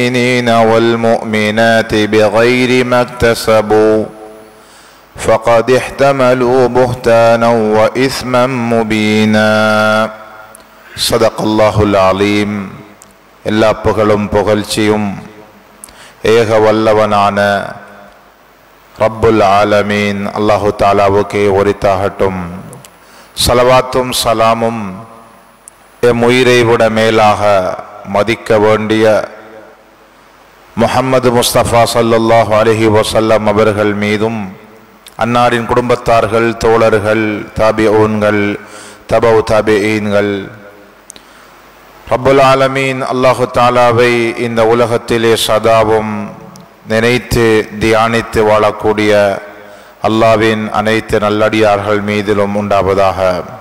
المؤمنين والمؤمنات بغير ما اكتسبوا فقد احتملوا بهتانا واثما مبينا صدق الله العظيم எல்லா புகழும் புகழ்ச்சியும் ஏக வல்லவனான ரப்புல் ஆலமீன் அல்லாஹு தாலாவுக்கே ஒரித்தாகட்டும் சலவாத்தும் சலாமும் எம் உயிரை விட மேலாக மதிக்க வேண்டிய முஹம்மது முஸ்தபா சல்லல்லாஹு அலஹி வசல்லம் அவர்கள் மீதும் அன்னாரின் குடும்பத்தார்கள் தோழர்கள் தாபிஊன்கள் தபவு தாபிஈன்கள் ரப்புல் ஆலமீன் அல்லாஹு தாலாவை இந்த உலகத்திலே சதாவும் நினைத்து தியானித்து வாழக்கூடிய அல்லாவின் அனைத்து நல்லடியார்கள் மீதிலும் உண்டாவதாக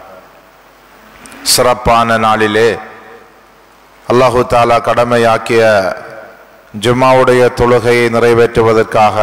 சிறப்பான நாளிலே அல்லாஹு தாலா கடமையாக்கிய ஜும்மாவுடைய தொழுகையை நிறைவேற்றுவதற்காக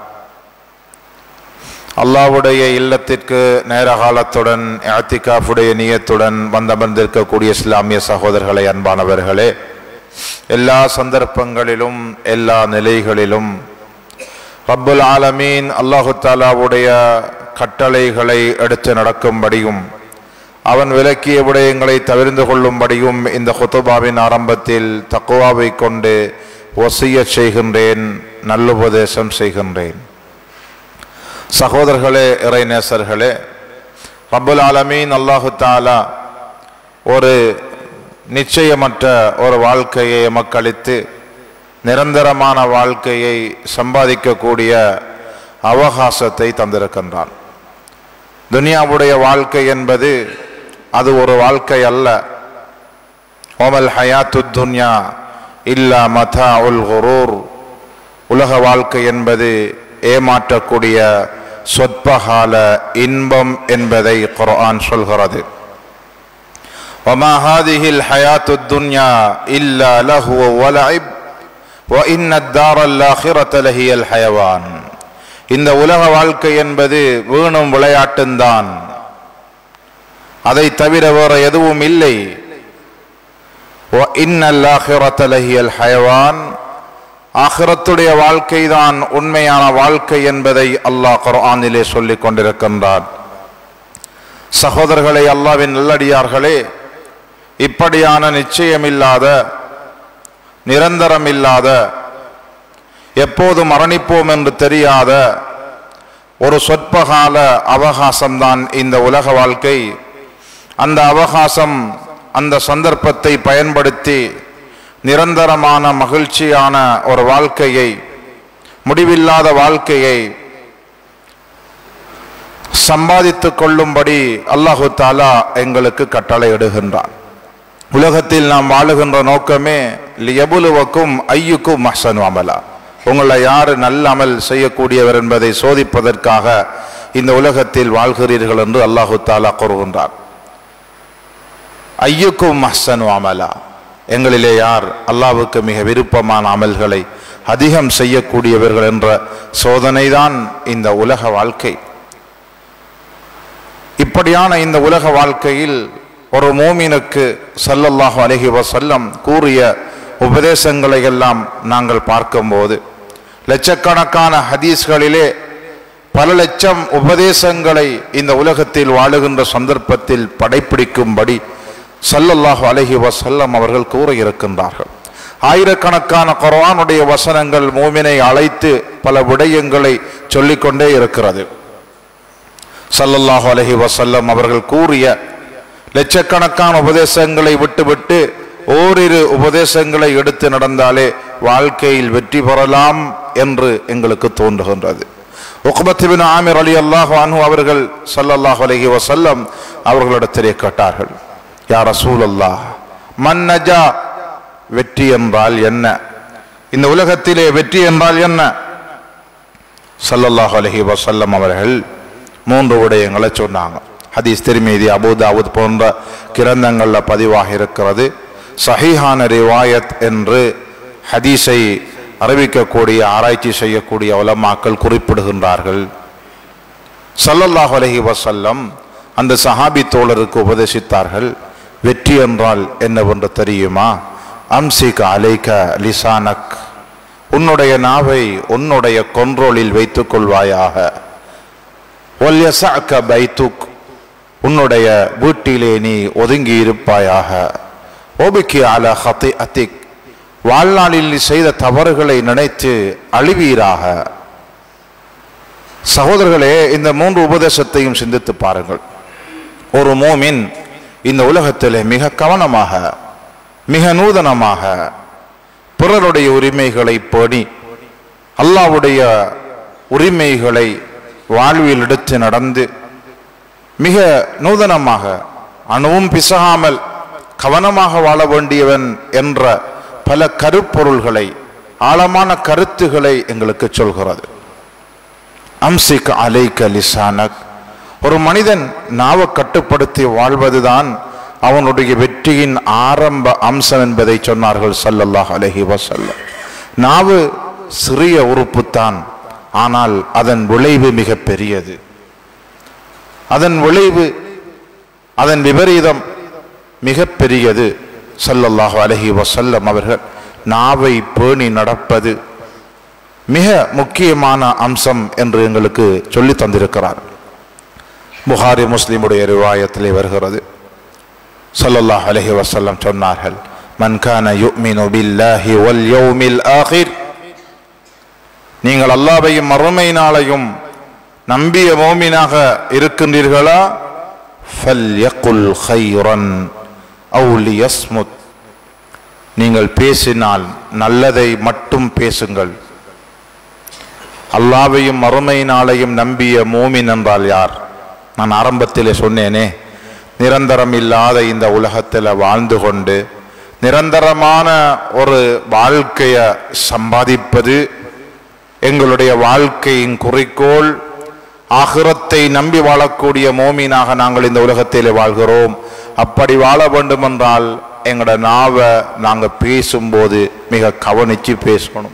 அல்லாவுடைய இல்லத்திற்கு நேர காலத்துடன் ஆத்திகாஃபுடைய நியத்துடன் வந்தமர்ந்திருக்கக்கூடிய இஸ்லாமிய சகோதரர்களை அன்பானவர்களே எல்லா சந்தர்ப்பங்களிலும் எல்லா நிலைகளிலும் ரப்புல் ஆலமீன் அல்லாஹு தாலாவுடைய கட்டளைகளை எடுத்து நடக்கும்படியும் அவன் விளக்கிய விடயங்களை தவிர்ந்து கொள்ளும்படியும் இந்த ஹுத்துபாவின் ஆரம்பத்தில் தக்குவாவை கொண்டு ஒசிய செய்கின்றேன் நல்லுபதேசம் செய்கின்றேன் சகோதரர்களே இறைநேசர்களே ரப்புல் ஆலமீன் அல்லாஹு தாலா ஒரு நிச்சயமற்ற ஒரு வாழ்க்கையை எமக்களித்து நிரந்தரமான வாழ்க்கையை சம்பாதிக்கக்கூடிய அவகாசத்தை தந்திருக்கின்றான் துனியாவுடைய வாழ்க்கை என்பது அது ஒரு வாழ்க்கை அல்ல ஓமல் ஹயாத்து துன்யா இல்லா மதா உல் குரூர் உலக வாழ்க்கை என்பது ஏமாற்றக்கூடிய சொற்பகால இன்பம் என்பதை குர்ஆன் சொல்கிறது وما هذه الحياة الدنيا إلا لهو ولعب وإن الدار الآخرة لهي الحيوان இந்த உலக வாழ்க்கை என்பது வீணும் விளையாட்டுந்தான் அதை தவிர வேற எதுவும் இல்லை ஹயவான் ஆகிரத்துடைய வாழ்க்கை தான் உண்மையான வாழ்க்கை என்பதை அல்லாஹ் குர்ஆனிலே சொல்லிக் கொண்டிருக்கின்றார் சகோதரர்களே அல்லாவின் நல்லடியார்களே இப்படியான நிச்சயமில்லாத நிரந்தரமில்லாத எப்போது மரணிப்போம் என்று தெரியாத ஒரு சொற்பகால அவகாசம்தான் இந்த உலக வாழ்க்கை அந்த அவகாசம் அந்த சந்தர்ப்பத்தை பயன்படுத்தி நிரந்தரமான மகிழ்ச்சியான ஒரு வாழ்க்கையை முடிவில்லாத வாழ்க்கையை சம்பாதித்து கொள்ளும்படி அல்லாஹு தாலா எங்களுக்கு கட்டளை இடுகின்றான் உலகத்தில் நாம் வாழுகின்ற நோக்கமே எபுலுவக்கும் ஐயுக்கும் மஹசன் அமலா உங்களை யார் நல்ல அமல் செய்யக்கூடியவர் என்பதை சோதிப்பதற்காக இந்த உலகத்தில் வாழ்கிறீர்கள் என்று அல்லாஹு தாலா கூறுகின்றார் ஐயுக்கும் மஹசன் அமலா எங்களிலே யார் அல்லாவுக்கு மிக விருப்பமான அமல்களை அதிகம் செய்யக்கூடியவர்கள் என்ற சோதனைதான் இந்த உலக வாழ்க்கை இப்படியான இந்த உலக வாழ்க்கையில் ஒரு மோமினுக்கு சல்லல்லாஹு அலஹி வசல்லம் கூறிய உபதேசங்களை எல்லாம் நாங்கள் பார்க்கும்போது லட்சக்கணக்கான ஹதீஸ்களிலே பல லட்சம் உபதேசங்களை இந்த உலகத்தில் வாழுகின்ற சந்தர்ப்பத்தில் படைப்பிடிக்கும்படி சல்லல்லாஹு அலஹி வசல்லம் அவர்கள் கூற இருக்கின்றார்கள் ஆயிரக்கணக்கான குர்ஆனுடைய வசனங்கள் மூமினை அழைத்து பல விடயங்களை சொல்லிக்கொண்டே இருக்கிறது சல்லல்லாஹு அலஹி வசல்லம் அவர்கள் கூறிய லட்சக்கணக்கான உபதேசங்களை விட்டுவிட்டு ஓரிரு உபதேசங்களை எடுத்து நடந்தாலே வாழ்க்கையில் வெற்றி பெறலாம் என்று எங்களுக்கு தோன்றுகின்றது உக்பத்திபின் ஆமிர் அலி அல்லாஹ் அனு அவர்கள் சல்லல்லாஹு அலஹி வசல்லம் அவர்களிடத்திலே கேட்டார்கள் யார் ரசூல் அல்லாஹ் மன்னஜா வெற்றி என்றால் என்ன இந்த உலகத்திலே வெற்றி என்றால் என்ன சல்லல்லாஹு அலஹி வசல்லம் அவர்கள் மூன்று விடயங்களை சொன்னாங்க ஹதீஸ் திருமீதி அபுதாவுத் போன்ற கிரந்தங்களில் பதிவாக இருக்கிறது சஹீஹான ரிவாயத் என்று ஹதீஸை அறிவிக்கக்கூடிய ஆராய்ச்சி செய்யக்கூடிய உலமாக்கள் குறிப்பிடுகின்றார்கள் சல்லல்லாஹு அலஹி வசல்லம் அந்த சஹாபி தோழருக்கு உபதேசித்தார்கள் வெற்றி என்றால் என்னவென்று தெரியுமா அம்சிக் அலைக்க லிசானக் உன்னுடைய நாவை உன்னுடைய கொன்றோலில் வைத்துக் கொள்வாயாக ஒல்யசஅக பைத்துக் உன்னுடைய வீட்டிலே நீ ஒதுங்கி இருப்பாயாக ஓபிக்கி அல ஹத்தி அத்திக் வாழ்நாளில் நீ செய்த தவறுகளை நினைத்து அழிவீராக சகோதரர்களே இந்த மூன்று உபதேசத்தையும் சிந்தித்து பாருங்கள் ஒரு மோமின் இந்த உலகத்திலே மிக கவனமாக மிக நூதனமாக பிறருடைய உரிமைகளை பேணி அல்லாவுடைய உரிமைகளை வாழ்வில் எடுத்து நடந்து மிக நூதனமாக அணுவும் பிசகாமல் கவனமாக வாழ வேண்டியவன் என்ற பல கருப்பொருள்களை ஆழமான கருத்துகளை எங்களுக்கு சொல்கிறது அம்சிக் அலைக்க லிசானக் ஒரு மனிதன் நாவை கட்டுப்படுத்தி வாழ்வதுதான் அவனுடைய வெற்றியின் ஆரம்ப அம்சம் என்பதை சொன்னார்கள் ஸல்லல்லாஹு அலைஹி வஸல்லம் நாவு சிறிய உறுப்புத்தான் ஆனால் அதன் விளைவு மிக பெரியது அதன் விளைவு அதன் விபரீதம் மிக பெரியது ஸல்லல்லாஹு அலைஹி வஸல்லம் அவர்கள் நாவை பேணி நடப்பது மிக முக்கியமான அம்சம் என்று எங்களுக்கு சொல்லி தந்திருக்கிறார் புகாரி முஸ்லிமுடைய ரிவாயத்திலே வருகிறது ஸல்லல்லாஹு அலைஹி வஸல்லம் சொன்னார்கள் மன் கான யுமினு பில்லாஹி வல் யௌமில் ஆகிர் நீங்கள் அல்லாஹ்வையும் மறுமை நாளையும் நம்பிய மோமினாக இருக்கின்றீர்களா ஃபல்யகுல் கைரன் அவு லியஸ்முத் நீங்கள் பேசினால் நல்லதை மட்டும் பேசுங்கள் அல்லாவையும் மறுமை நாளையும் நம்பிய மூமின் என்றால் யார் நான் ஆரம்பத்திலே சொன்னேனே நிரந்தரம் இல்லாத இந்த உலகத்தில் வாழ்ந்து கொண்டு நிரந்தரமான ஒரு வாழ்க்கையை சம்பாதிப்பது எங்களுடைய வாழ்க்கையின் குறிக்கோள் ஆகிரத்தை நம்பி வாழக்கூடிய மோமீனாக நாங்கள் இந்த உலகத்திலே வாழ்கிறோம் அப்படி வாழ வேண்டுமென்றால் எங்களோட நாவை நாங்கள் பேசும்போது மிக கவனித்து பேசணும்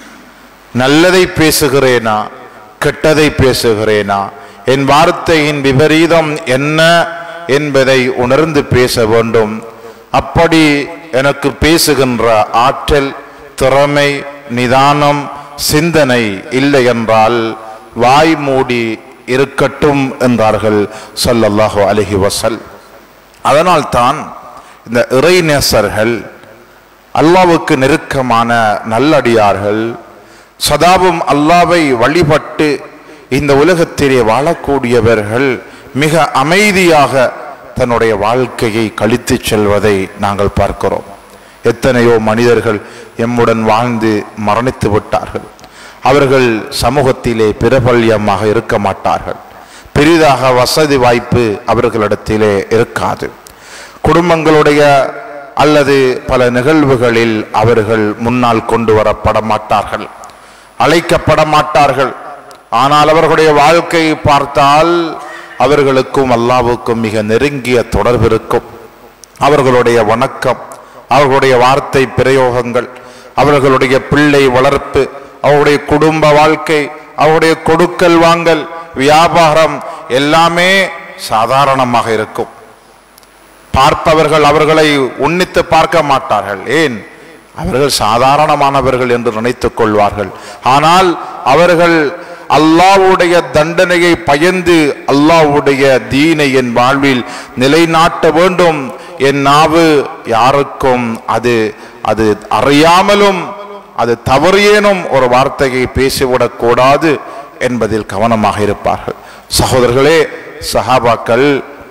நல்லதை பேசுகிறேனா கெட்டதை பேசுகிறேனா என் வார்த்தையின் விபரீதம் என்ன என்பதை உணர்ந்து பேச வேண்டும் அப்படி எனக்கு பேசுகின்ற ஆற்றல் திறமை நிதானம் சிந்தனை இல்லை என்றால் வாய் மூடி இருக்கட்டும் என்றார்கள் ஸல்லல்லாஹு அலைஹி வஸல் அதனால்தான் இந்த இறைநேசர்கள் அல்லாவுக்கு நெருக்கமான நல்லடியார்கள் சதாவும் அல்லாவை வழிபட்டு இந்த உலகத்திலே வாழக்கூடியவர்கள் மிக அமைதியாக தன்னுடைய வாழ்க்கையை கழித்து செல்வதை நாங்கள் பார்க்கிறோம் எத்தனையோ மனிதர்கள் எம்முடன் வாழ்ந்து மரணித்து விட்டார்கள் அவர்கள் சமூகத்திலே பிரபல்யமாக இருக்க மாட்டார்கள் பெரிதாக வசதி வாய்ப்பு அவர்களிடத்திலே இருக்காது குடும்பங்களுடைய அல்லது பல நிகழ்வுகளில் அவர்கள் முன்னால் கொண்டு வரப்பட மாட்டார்கள் அழைக்கப்பட மாட்டார்கள் ஆனால் அவர்களுடைய வாழ்க்கையை பார்த்தால் அவர்களுக்கும் அல்லாவுக்கும் மிக நெருங்கிய தொடர்பு இருக்கும் அவர்களுடைய வணக்கம் அவர்களுடைய வார்த்தை பிரயோகங்கள் அவர்களுடைய பிள்ளை வளர்ப்பு அவருடைய குடும்ப வாழ்க்கை அவருடைய கொடுக்கல் வாங்கல் வியாபாரம் எல்லாமே சாதாரணமாக இருக்கும் பார்ப்பவர்கள் அவர்களை உன்னித்து பார்க்க மாட்டார்கள் ஏன் அவர்கள் சாதாரணமானவர்கள் என்று நினைத்துக் கொள்வார்கள் ஆனால் அவர்கள் அல்லாவுடைய தண்டனையை பயந்து அல்லாவுடைய தீனை என் வாழ்வில் நிலைநாட்ட வேண்டும் என் நாவு யாருக்கும் அது அது அறியாமலும் அது தவறியேனும் ஒரு வார்த்தையை பேசிவிடக் கூடாது என்பதில் கவனமாக இருப்பார்கள் சகோதரர்களே சஹாபாக்கள்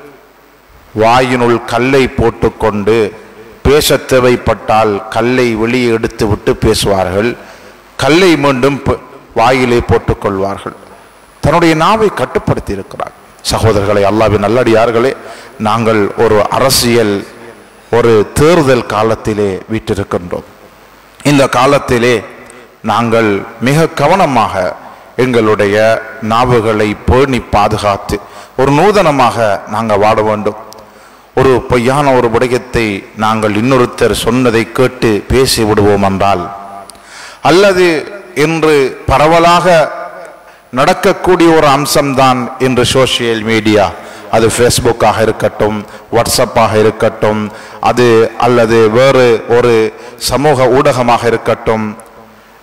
வாயினுள் கல்லை போட்டுக்கொண்டு பேச தேவைப்பட்டால் கல்லை வெளியே எடுத்து விட்டு பேசுவார்கள் கல்லை மீண்டும் ப- வாயிலே போட்டுக்கொள்வார்கள் தன்னுடைய நாவை கட்டுப்படுத்தி இருக்கிறார் சகோதரர்களை அல்லாவின் நல்லடியார்களே நாங்கள் ஒரு அரசியல் ஒரு தேர்தல் காலத்திலே வீட்டிருக்கின்றோம் இந்த காலத்திலே நாங்கள் மிக கவனமாக எங்களுடைய நாவுகளை பேணி பாதுகாத்து ஒரு நூதனமாக நாங்கள் வாழ வேண்டும் ஒரு பொய்யான ஒரு விடயத்தை நாங்கள் இன்னொருத்தர் சொன்னதை கேட்டு பேசி விடுவோம் என்றால் அல்லது இன்று பரவலாக நடக்கக்கூடிய ஒரு அம்சம்தான் இன்று சோஷியல் மீடியா அது ஃபேஸ்புக்காக இருக்கட்டும் வாட்ஸ்அப்பாக இருக்கட்டும் அது அல்லது வேறு ஒரு சமூக ஊடகமாக இருக்கட்டும்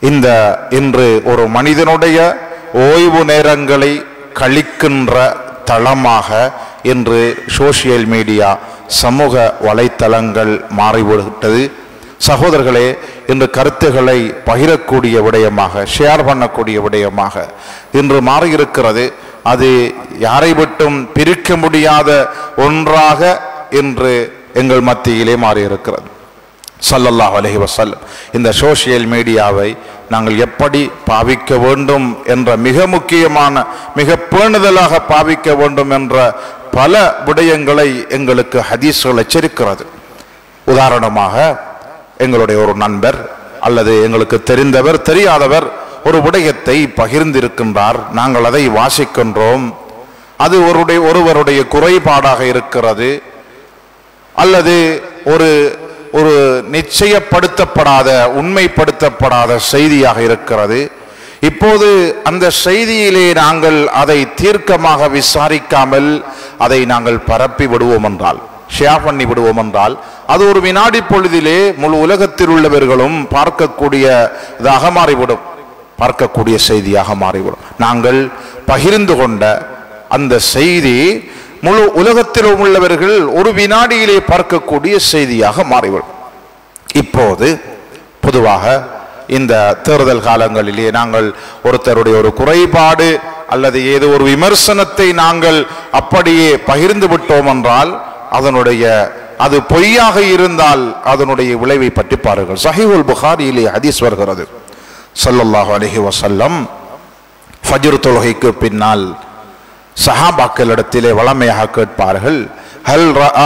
இந்த இன்று ஒரு மனிதனுடைய ஓய்வு நேரங்களை கழிக்கின்ற தளமாக இன்று சோசியல் மீடியா சமூக வலைத்தளங்கள் மாறிவிட்டது சகோதரர்களே இன்று கருத்துக்களை பகிரக்கூடிய விடயமாக ஷேர் பண்ணக்கூடிய விடயமாக இன்று மாறியிருக்கிறது அது யாரை விட்டும் பிரிக்க முடியாத ஒன்றாக இன்று எங்கள் மத்தியிலே மாறியிருக்கிறது ஸல்லல்லாஹு அலைஹி வஸல்லம் இந்த சோஷியல் மீடியாவை நாங்கள் எப்படி பாவிக்க வேண்டும் என்ற மிக முக்கியமான மிக பேணுதலாக பாவிக்க வேண்டும் என்ற பல விடயங்களை எங்களுக்கு ஹதீஸ்கள் எச்சரிக்கிறது உதாரணமாக எங்களுடைய ஒரு நண்பர் அல்லது எங்களுக்கு தெரிந்தவர் தெரியாதவர் ஒரு விடயத்தை பகிர்ந்திருக்கின்றார் நாங்கள் அதை வாசிக்கின்றோம் அது ஒருடைய ஒருவருடைய குறைபாடாக இருக்கிறது அல்லது ஒரு ஒரு நிச்சயப்படுத்தப்படாத உண்மைப்படுத்தப்படாத செய்தியாக இருக்கிறது இப்போது அந்த செய்தியிலே நாங்கள் அதை தீர்க்கமாக விசாரிக்காமல் அதை நாங்கள் பரப்பி விடுவோம் என்றால் ஷேர் பண்ணி விடுவோம் என்றால் அது ஒரு வினாடி பொழுதிலே முழு உலகத்தில் உள்ளவர்களும் பார்க்கக்கூடிய இதாக மாறிவிடும் பார்க்கக்கூடிய செய்தியாக மாறிவிடும் நாங்கள் பகிர்ந்து கொண்ட அந்த செய்தி முழு உலகத்திலும் உள்ளவர்கள் ஒரு வினாடியிலே பார்க்கக்கூடிய செய்தியாக மாறிவிடும் இப்போது பொதுவாக இந்த தேர்தல் காலங்களிலே நாங்கள் ஒருத்தருடைய ஒரு குறைபாடு அல்லது ஏதோ ஒரு விமர்சனத்தை நாங்கள் அப்படியே பகிர்ந்து விட்டோம் என்றால் அதனுடைய அது பொய்யாக இருந்தால் அதனுடைய விளைவை பற்றி பாருங்கள் சஹீஹுல் புகாரியிலே ஹதீஸ் வருகிறது ஸல்லல்லாஹு அலைஹி வஸல்லம் ஃபஜ்ர் தொழுகைக்கு பின்னால் சஹாபாக்களிடத்திலே வளமையாக கேட்பார்கள் ஹல் ரஆ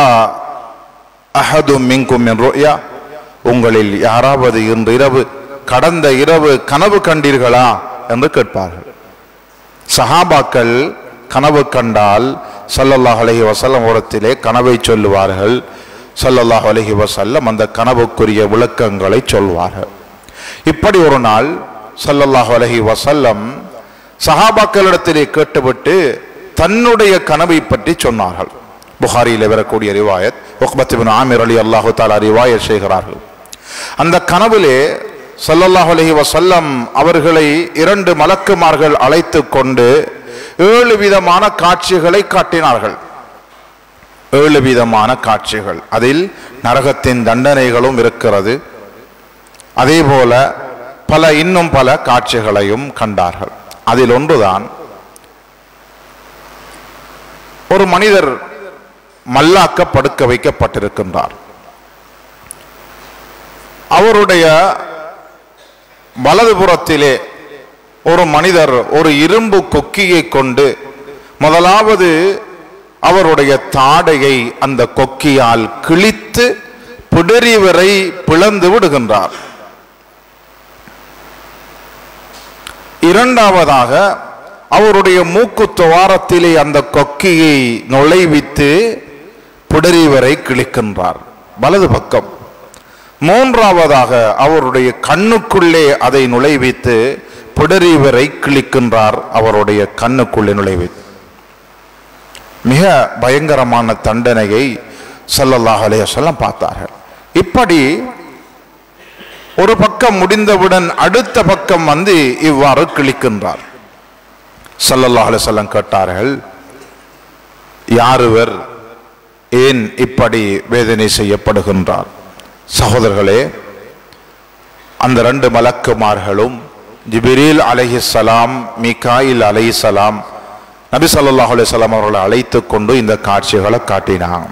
அஹதும் மின்கும் மின் ருயா உங்களில் யாராவது இன்று இரவு கடந்த இரவு கனவு கண்டீர்களா என்று கேட்பார்கள் சஹாபாக்கள் கனவு கண்டால் ஸல்லல்லாஹு அலைஹி வஸல்லம் ஓரத்திலே கனவை சொல்லுவார்கள் ஸல்லல்லாஹு அலைஹி வஸல்லம் அந்த கனவுக்குரிய விளக்கங்களை சொல்வார்கள் இப்படி ஒரு நாள் ஸல்லல்லாஹு அலைஹி வஸல்லம் சஹாபாக்களிடத்திலே கேட்டுவிட்டு தன்னுடைய கனவை பற்றி சொன்னார்கள் புகாரியில் வரக்கூடிய ரிவாயத் உக்பத் இப்னு ஆமிர் அலி அல்லாஹு தாலா ரிவாயத் செய்கிறார்கள் அந்த கனவிலே ஸல்லல்லாஹு அலைஹி வஸல்லம் அவர்களை இரண்டு மலக்குமார்கள் அழைத்து கொண்டு ஏழு விதமான காட்சிகளை காட்டினார்கள் ஏழு விதமான காட்சிகள் அதில் நரகத்தின் தண்டனைகளும் இருக்கிறது அதே போல பல இன்னும் பல காட்சிகளையும் கண்டார்கள் அதில் ஒன்றுதான் ஒரு மனிதர் மல்லாக்க படுக்க வைக்கப்பட்டிருக்கின்றார் அவருடைய வலதுபுறத்திலே ஒரு மனிதர் ஒரு இரும்பு கொக்கியை கொண்டு முதலாவது அவருடைய தாடையை அந்த கொக்கியால் கிழித்து பிடரி வரை பிளந்து விடுகின்றார் இரண்டாவதாக அவருடைய மூக்கு துவாரத்திலே அந்த கொக்கியை நுழைவித்து பிடரி வரை கிழிக்கின்றார் வலது பக்கம் மூன்றாவதாக அவருடைய கண்ணுக்குள்ளே அதை நுழைவித்து பிடரி வரை கிழிக்கின்றார் அவருடைய கண்ணுக்குள்ளே நுழைவித்து மிக பயங்கரமான தண்டனையை ஸல்லல்லாஹு அலைஹி வஸல்லம் பார்த்தார்கள் இப்படி ஒரு பக்கம் முடிந்தவுடன் அடுத்த பக்கம் வந்து இவ்வாறு கிழிக்கின்றார் ஸல்லல்லாஹு அலைஹி வஸல்லம் கேட்டார்கள் யாருவர் ஏன் இப்படி வேதனை செய்யப்படுகின்றார் சகோதரர்களே அந்த ரெண்டு மலக்குமார்களும் ஜிபிரீல் அலைஹிஸ்ஸலாம் மிகாயில் அலைஹிஸ்ஸலாம் நபி ஸல்லல்லாஹு அலைஹி வஸல்லம் அவர்களை அழைத்து கொண்டு இந்த காட்சிகளை காட்டினாங்க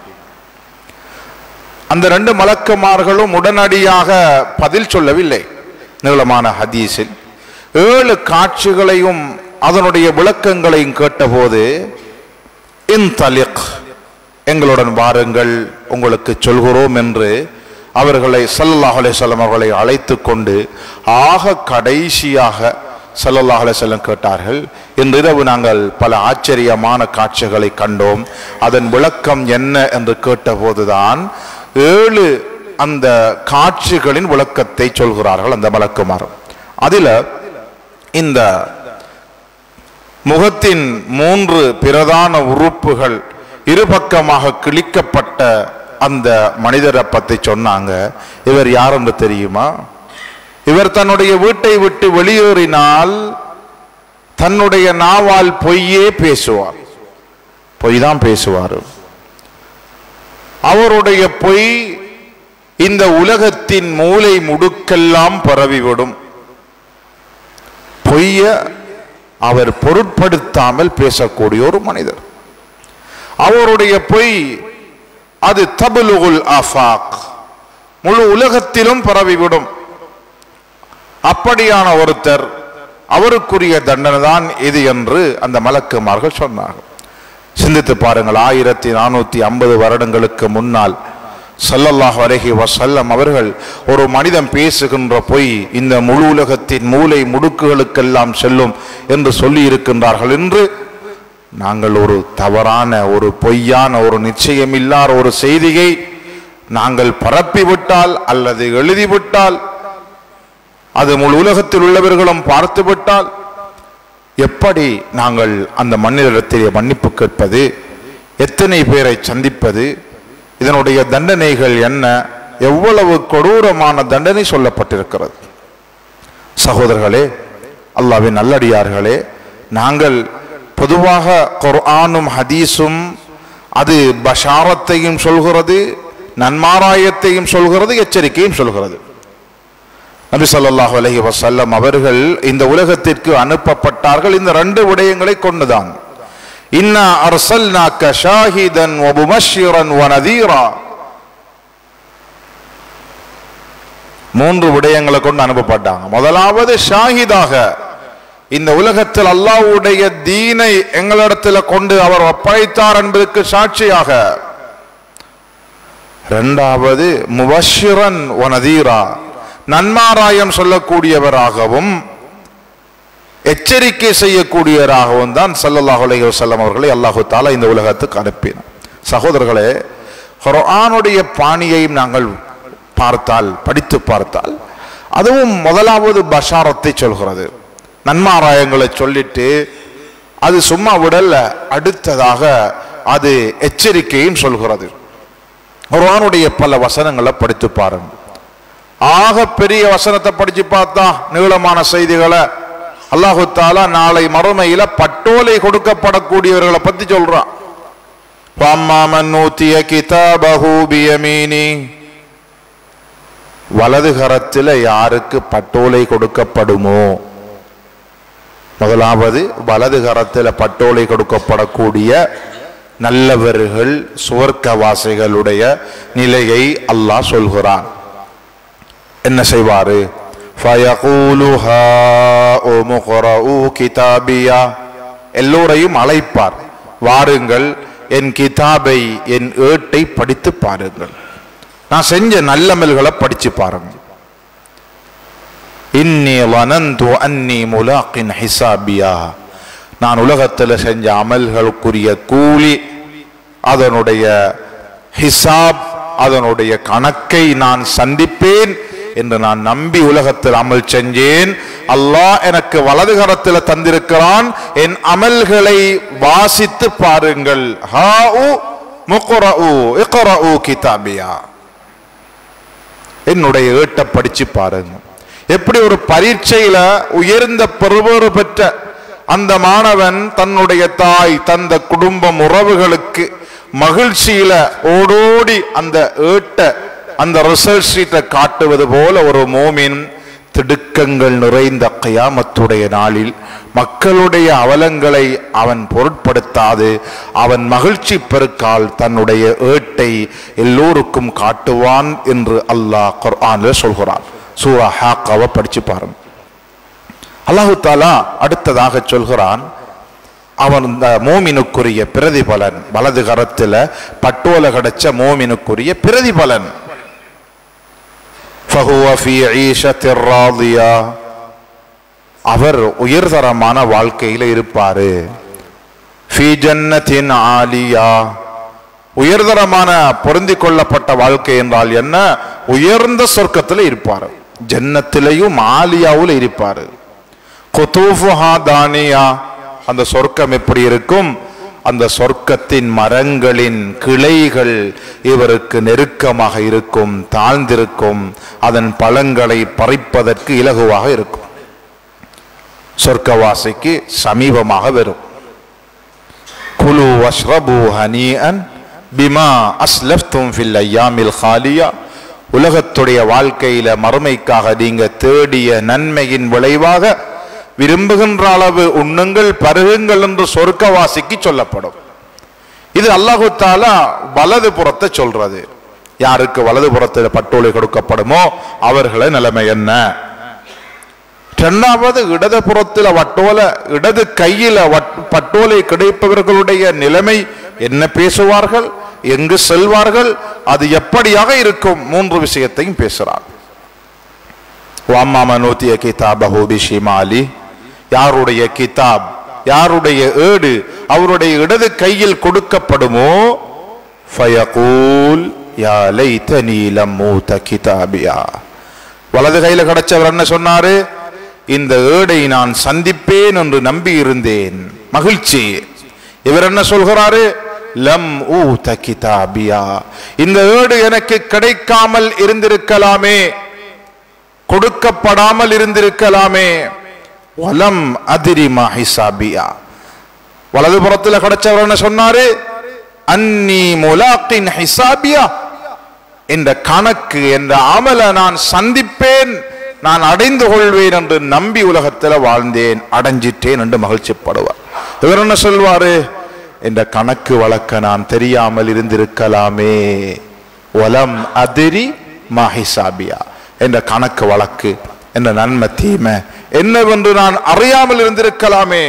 அந்த ரெண்டு மலக்குமார்களும் உடனடியாக பதில் சொல்லவில்லை நீளமான ஹதீஸில் ஏழு காட்சிகளையும் அதனுடைய விளக்கங்களையும் கேட்டபோது இன் தலிக் எங்களுடன் வாருங்கள் உங்களுக்கு சொல்கிறோம் என்று அவர்களை ஸல்லல்லாஹு அலைஹி வஸல்லம் அவர்களை அழைத்து கொண்டு ஆக கடைசியாக ஸல்லல்லாஹு அலைஹி வஸல்லம் கேட்டார்கள் இன்று இரவு நாங்கள் பல ஆச்சரியமான காட்சிகளை கண்டோம் அதன் விளக்கம் என்ன என்று கேட்டபோதுதான் ஏழு அந்த காட்சிகளின் விளக்கத்தை சொல்கிறார்கள் அந்த மலக்குமார் அதில் இந்த முகத்தின் மூன்று பிரதான உறுப்புகள் இருபக்கமாக கிழிக்கப்பட்ட அந்த மனிதரை பத்தி சொன்னாங்க இவர் யார் என்று தெரியுமா இவர் தன்னுடைய வீட்டை விட்டு வெளியேறினால் தன்னுடைய நாவால் பொய்யே பேசுவார் பொய் தான் பேசுவார் அவருடைய பொய் இந்த உலகத்தின் மூலை முடுக்கெல்லாம் பரவிவிடும் பொய்ய அவர் பொருட்படுத்தாமல் பேசக்கூடிய ஒரு மனிதர் அவருடைய பொய் அது தபுலுகுல் ஆஃபாக் முழு உலகத்திலும் பரவிவிடும் அப்படியான ஒருத்தர் அவருக்குரிய தண்டனை தான் இது என்று அந்த மலக்குமார்கள் சொன்னார்கள் சிந்தித்து பாருங்கள் ஆயிரத்தி நானூத்தி ஐம்பது வருடங்களுக்கு முன்னால் ஸல்லல்லாஹு அலைஹி வஸல்லம் அவர்கள் ஒரு மனிதன் பேசுகின்ற பொய் இந்த முழு உலகத்தின் மூலை முடுக்குகளுக்கெல்லாம் செல்லும் என்று சொல்லி இருக்கின்றார்கள் என்று நாங்கள் ஒரு தவறான ஒரு பொய்யான ஒரு நிச்சயமில்லாத ஒரு செய்தியை நாங்கள் பரப்பிவிட்டால் அல்லது எழுதிவிட்டால் அது முழு உலகத்தில் உள்ளவர்களும் பார்த்துவிட்டால் எப்படி நாங்கள் அந்த மண்ணிடத்திலே மன்னிப்பு கேட்பது எத்தனை பேரை சந்திப்பது இதனுடைய தண்டனைகள் என்ன எவ்வளவு கொடூரமான தண்டனை சொல்லப்பட்டிருக்கிறது சகோதரர்களே அல்லாவின் நல்லடியார்களே நாங்கள் பொதுவாக குர்ஆனும் ஹதீஸும் அது பஷாரத்தையும் சொல்கிறது நன்மாராயத்தையும் சொல்கிறது எச்சரிக்கையும் சொல்கிறது நபி ஸல்லல்லாஹு அலைஹி வஸல்லம் அவர்கள் இந்த உலகத்திற்கு அனுப்பப்பட்டார்கள் இந்த ரெண்டு விடயங்களை கொண்டுதான் இன்னா அர்சல்னாக்க ஷாஹிதன் வ முபஷ்ஷிரன் வ நதீரா மூன்று விடயங்களை கொண்டு அனுப்பப்பட்டாங்க முதலாவது ஷாஹிதாக இந்த உலகத்தில் அல்லாஹ்வுடைய தீனை எங்களிடத்தில் கொண்டு அவர் ஒப்படைத்தார் என்பதற்கு சாட்சியாக இரண்டாவது முபஷ்ஷிரன் வ நதீரா நன்மாராயம் சொல்லக்கூடியவராகவும் எச்சரிக்கை செய்யக்கூடியவராகவும் தான் ஸல்லல்லாஹு அலைஹி வஸல்லம் அவர்களை அல்லாஹு தாலா இந்த உலகத்துக்கு அனுப்பினார் சகோதரர்களே குர்ஆனுடைய பாணியையும் நாங்கள் பார்த்தால் படித்து பார்த்தால் அதுவும் முதலாவது பஷாரத்தை சொல்கிறது நன்மாராயங்களை சொல்லிட்டு அது சும்மா விடல அடுத்ததாக அது எச்சரிக்கையும் சொல்கிறது குர்ஆனுடைய பல வசனங்களை படித்து பாருங்க ஆக பெரிய வசனத்தை படிச்சு பார்த்தா நீளமான செய்திகளை அல்லாஹு தாலா நாளை மறுமையில பட்டோலை கொடுக்கப்படக்கூடியவர்களை பத்தி சொல்றான் "ஃபம்மாமன் ஊத்திய கிதாபஹு பியமீனி." வலது கரத்தில் யாருக்கு பட்டோலை கொடுக்கப்படுமோ முதலாவது வலது கரத்தில் பட்டோலை கொடுக்கப்படக்கூடிய நல்லவர்கள் சுவர்க்கவாசிகளுடைய நிலையை அல்லாஹ் சொல்கிறான் என்ன செய்வாரு فَيَقُولُ هَاؤُمُ اقْرَءُوا كِتَابِيَهْ எல்லோரையும் அழைப்பார் வாருங்கள் என் கிதாபை என் ஏட்டை படித்து பாருங்கள் நான் செஞ்ச நல்லமல்களை படிச்சு பாருங்க இன்னி வனந்து அன்னி முலாக்கின் ஹிசாபியா நான் உலகத்தில் செஞ்ச அமல்களுக்குரிய கூலி அதனுடைய ஹிசாப் அதனுடைய கணக்கை நான் சந்திப்பேன் என்று நான் நம்பி உலகத்தில் அமல் செஞ்சேன் அல்லாஹ் எனக்கு வலது கரத்தில் தந்திருக்கிறான் என் அமல்களை வாசித்து பாருங்கள் ஹாஉ முக்ரஉ இக்ரஉ கிதாபியா என்னுடைய ஏட்டை படிச்சு பாருங்க எப்படி ஒரு பரீட்சையில உயர்ந்த பெறுபேறு பெற்ற அந்த மாணவன் தன்னுடைய தாய் தந்த குடும்பம் உறவுகளுக்கு மகிழ்ச்சியில ஓடோடி அந்த ஏட்ட அந்த ரிசல்ட் ஷீட்டை காட்டுவது போல ஒரு மோமின் திடுக்கங்கள் நிறைந்த கயாமத்துடைய நாளில் மக்களுடைய அவலங்களை அவன் பொருட்படுத்தாது அவன் மகிழ்ச்சி பெருக்கால் தன்னுடைய ஏட்டை எல்லோருக்கும் காட்டுவான் என்று அல்லாஹ் குர்ஆனில் சொல்கிறான் சூரா ஹாக்காவை படிச்சு பாருங்க அல்லாஹு தாலா அடுத்ததாக சொல்கிறான் அவன் இந்த மோமினுக்குரிய பிரதிபலன் வலது கரத்துல பட்டோல கிடைச்ச மோமினுக்குரிய பிரதிபலன் فهو في عيشة راضية அவர் உயர்தரமான வாழ்க்கையில இருப்பாரு ஃபி ஜன்னத்தின் ஆலியா உயர்தரமான பொருந்தி கொள்ளப்பட்ட வாழ்க்கை என்றால் என்ன உயர்ந்த சொர்க்கத்தில் இருப்பார் ஜன்னத்திலையும் ஆலியாவில் இருப்பாரு குதூஃபுஹா தானியா அந்த சொர்க்கம் எப்படி இருக்கும் அந்த சொர்க்கத்தின் மரங்களின் கிளைகள் இவருக்கு நெருக்கமாக இருக்கும் தாழ்ந்திருக்கும் அதன் பழங்களை பறிப்பதற்கு இலகுவாக இருக்கும் சொர்க்கவாசிக்கு சமீபமாக வரும் குலு வஷ்ரபு ஹனீஅன் பிமா அஸ்லஃப்தும் ஃபில் ஐயாமில் ஹாலியா உலகத்துடைய வாழ்க்கையில மறுமைக்காக நீங்க தேடிய நன்மையின் விளைவாக விரும்புகின்ற அளவு உண்ணுங்கள் பருகுங்கள் என்று சொர்க்கவாசிக்கு சொல்லப்படும் இது அல்லாஹு தாலா வலது புறத்தை சொல்றது யாருக்கு வலது புறத்தில் பட்டோலை கொடுக்கப்படுமோ அவர்கள நிலைமை என்ன இரண்டாவது இடது புறத்தில் வட்டோல இடது கையில வட்- பட்டோலை கிடைப்பவர்களுடைய நிலைமை என்ன பேசுவார்கள் எங்கு செல்வார்கள் அது எப்படியாக இருக்கும் மூன்று விஷயத்தையும் பேசுறார் வாமாமனோத்திய கிதாபஹு பிஷிமாலி யாருடைய கிதாப் யாருடைய ஏடு அவருடைய இடது கையில் கொடுக்கப்படுமோ ஃபயகூல் யா லைத்தனி லம் மூத கிதாபியா வலது கையில கிடைச்சவர் என்ன சொன்னாரு இந்த ஏடை நான் சந்திப்பேன் என்று நம்பி இருந்தேன் மகிழ்ச்சி இவர் என்ன சொல்கிறாரு லம் ஊத கிதாபியா இந்த ஏடு எனக்கு கிடைக்காமல் இருந்திருக்கலாமே கொடுக்கப்படாமல் இருந்திருக்கலாமே வலம் அதிரிமா ஹிசாபியா வலது புறத்துல கிடைச்சவர் என்ன சொன்னாரு அன்னி முலாக்கின் ஹிசாபியா என்ற கணக்கு என்ற அமல நான் சந்திப்பேன் நான் அடைந்து கொள்வேன் என்று நம்பி உலகத்தில் வாழ்ந்தேன் அடைஞ்சிட்டேன் என்று மகிழ்ச்சிப்படுவார் இவர் என்ன சொல்வாரு என்ற கணக்கு வழக்க நான் தெரியாமல் இருந்திருக்கலாமே வலம் அதிரி மாஹிசாபியா என்ற கணக்கு வழக்கு என்ற நன்மை தீமை என்னவென்று நான் அறியாமல் இருந்திருக்கலாமே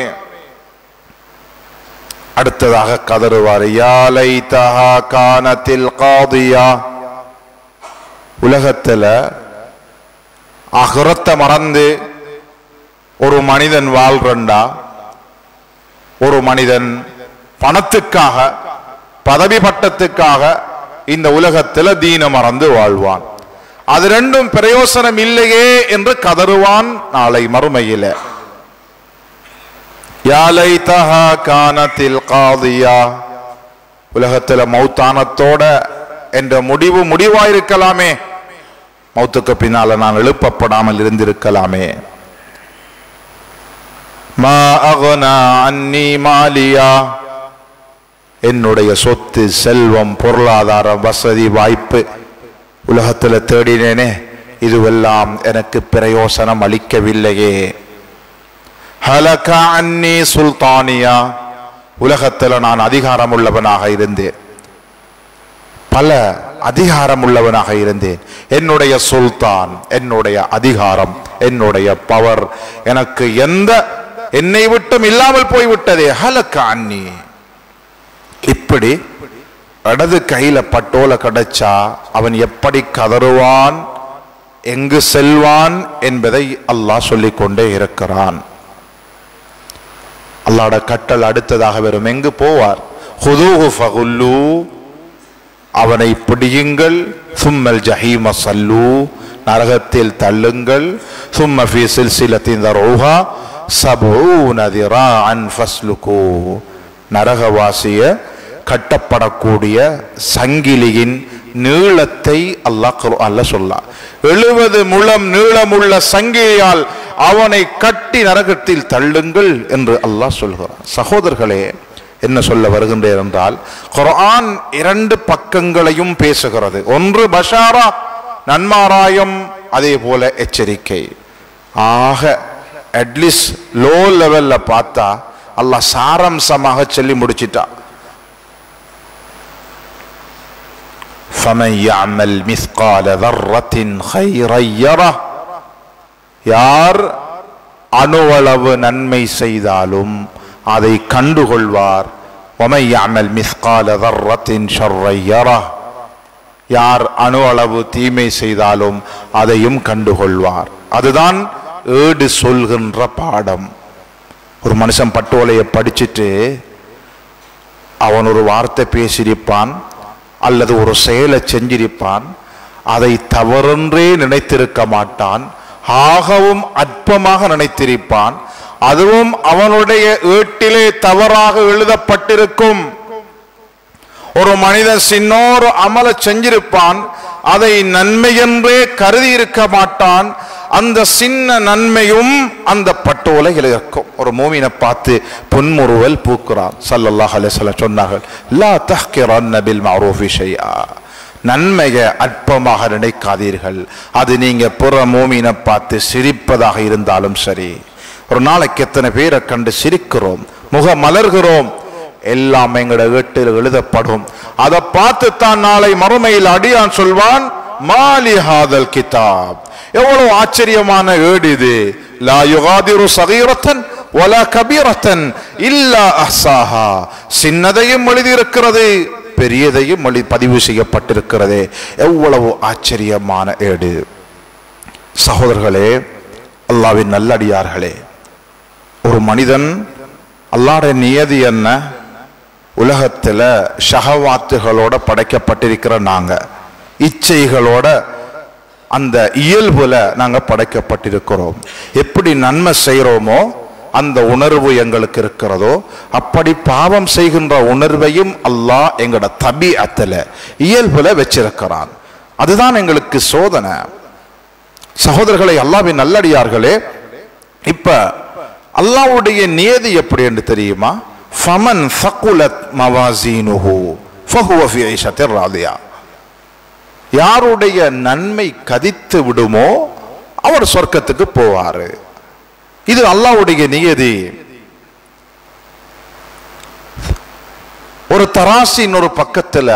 அடுத்ததாக கதறுவார் யாலை தஹா கானத்தில் காதியா உலகத்துல அகரத்தை மறந்து ஒரு மனிதன் வாழ்றண்டா ஒரு மனிதன் பணத்துக்காக பதவி பட்டத்துக்காக இந்த உலகத்துல தீன மறந்து வாழ்வான் அது ரெண்டும் பிரயோசனம் இல்லையே என்று கதறுவான் நாளை மறுமையில யாலை தஹா கானத்தில் காதியா உலகத்துல மௌத்தானத்தோட என்ற முடிவு முடிவாயிருக்கலாமே மௌத்துக்கு பின்னால நான் எழுப்பப்படாமல் இருந்திருக்கலாமே மா அகனா அன்னி மாலியா என்னுடைய சொத்து செல்வம் பொருளாதாரம் வசதி வாய்ப்பு உலகத்துல தேடினேனே இதுவெல்லாம் எனக்கு பிரயோசனம் அளிக்கவில்லையே ஹலக அன்னி சுல்தானியா உலகத்துல நான் அதிகாரம் உள்ளவனாக இருந்தேன் பல அதிகாரம் உள்ளவனாக இருந்தேன் என்னுடைய சுல்தான் என்னுடைய அதிகாரம் என்னுடைய பவர் எனக்கு எந்த என்னை விட்டும் இல்லாமல் போய்விட்டதே ஹலக்க அன்னி இப்படி இடது கையில பட்டோல கிடைச்சா அவன் எப்படி கதறுவான் எங்கு செல்வான் என்பதை அல்லாஹ் சொல்லிக் கொண்டே இருக்கிறான் அல்லாட கட்டல் அடுத்ததாக வரும் எங்கு போவார் ஹுதூஹு ஃபகுல்லு அவனை பிடியுங்கள் சும்மல் ஜஹீம சல்லு நரகத்தில் தள்ளுங்கள் சும்ம ஃபி சில்சிலத்தின் தரோஹா சபூன திராஅன் ஃபஸ்லுகு நரகவாசிய கட்டப்படக்கூடிய சங்கிலியின் நீளத்தை அல்லாஹ் குர்ஆன்ல சொல்லா எழுபது முழம் நீளமுள்ள சங்கிலியால் அவனை கட்டி நரகத்தில் தள்ளுங்கள் என்று அல்லாஹ் சொல்கிறான் சகோதரர்களே என்ன சொல்ல வருகின்றேன் என்றால் குர்ஆன் இரண்டு பக்கங்களையும் பேசுகிறது ஒன்று பஷாரா நன்மாராயம் அதே போல எச்சரிக்கை ஆக அட்லீஸ்ட் லோ லெவல்ல பார்த்தா அல்லாஹ் சாரம்சமாக சொல்லி முடிச்சிட்டா فمن يعمل مثقال ذرة خيرا يره யார் அணுவளவு நன்மை செய்தாலும் அதை கண்டுகொள்வார் ومن يعمل مثقال ذرة شرا يره யார் அணு அளவு தீமை செய்தாலும் அதையும் கண்டுகொள்வார் அதுதான் ஏடு சொல்கின்ற பாடம் ஒரு மனுஷன் பட்டோலையை படிச்சுட்டு அவன் ஒரு வார்த்தை பேசியிருப்பான் அல்லது ஒரு செயலை செஞ்சிருப்பான் அதை தவறென்றே நினைத்திருக்க மாட்டான் ஆகவும் அற்பமாக நினைத்திருப்பான் அதுவும் அவனுடைய ஏட்டிலே தவறாக எழுதப்பட்டிருக்கும் ஒரு மனிதன் சின்னோரு அமல செஞ்சிருப்பான் அதை நன்மை என்றே கருதி இருக்க மாட்டான் அந்த சின்ன நன்மையும் அந்த பட்டோலையில் இருக்கும் ஒரு மூமினை பார்த்து புன்முறுவல் பூக்குறான் சல்லல்லாஹ் அலைஹி சொன்னார்கள் லா தஹ்கிரன்ன பில் மஅரூஃபி ஷைஆ நன்மையை அற்பமாக நினைக்காதீர்கள் அது நீங்க புற மூமினை பார்த்து சிரிப்பதாக இருந்தாலும் சரி ஒரு நாளைக்கு எத்தனை பேரை கண்டு சிரிக்கிறோம் முக மலர்கிறோம் எல்லாம் எங்களோட வீட்டில் எழுதப்படும் அதை பார்த்து தான் நாளை மறுமையில் அடியான் சொல்வான் மாலி ஹாதல் கிதாப் எவ்வளவு ஆச்சரியமான ஏடு இது லா யுகாதிரு சகீரத்தன் வலா கபீரத்தன் இல்லா அஹ்சாஹா சின்னதையும் எழுதியிருக்கிறது பெரியதையும் எழுதி பதிவு செய்யப்பட்டிருக்கிறது எவ்வளவு ஆச்சரியமான ஏடு சகோதரர்களே அல்லாவின் நல்லடியார்களே ஒரு மனிதன் அல்லாட நியதி என்ன உலகத்துல ஷஹவாத்துகளோட படைக்கப்பட்டிருக்கிற நாங்க இச்சைகளோட அந்த இயல்புல நாங்க படைக்கப்பட்டிருக்கிறோம் எப்படி நன்மை செய்கிறோமோ அந்த உணர்வு எங்களுக்கு இருக்கிறதோ அப்படி பாவம் செய்கின்ற உணர்வையும் அல்லாஹ் எங்களோட தபிஅத்துல இயல்புல வச்சிருக்கிறான் அதுதான் எங்களுக்கு சோதனை சகோதரர்களை அல்லாவின் நல்லடியார்களே இப்ப அல்லாஹ்வுடைய நியதி எப்படி என்று தெரியுமா ஃபமன் ஃபகுலத் மவாசீனுஹு ஃபஹுவ ஃபி ஐஷத்திர் ராதியா யாருடைய நன்மை கதித்து விடுமோ அவர் சொர்க்கத்துக்கு போவாரு இது அல்லாஹ்வுடைய நியதி ஒரு தராசின் ஒரு பக்கத்துல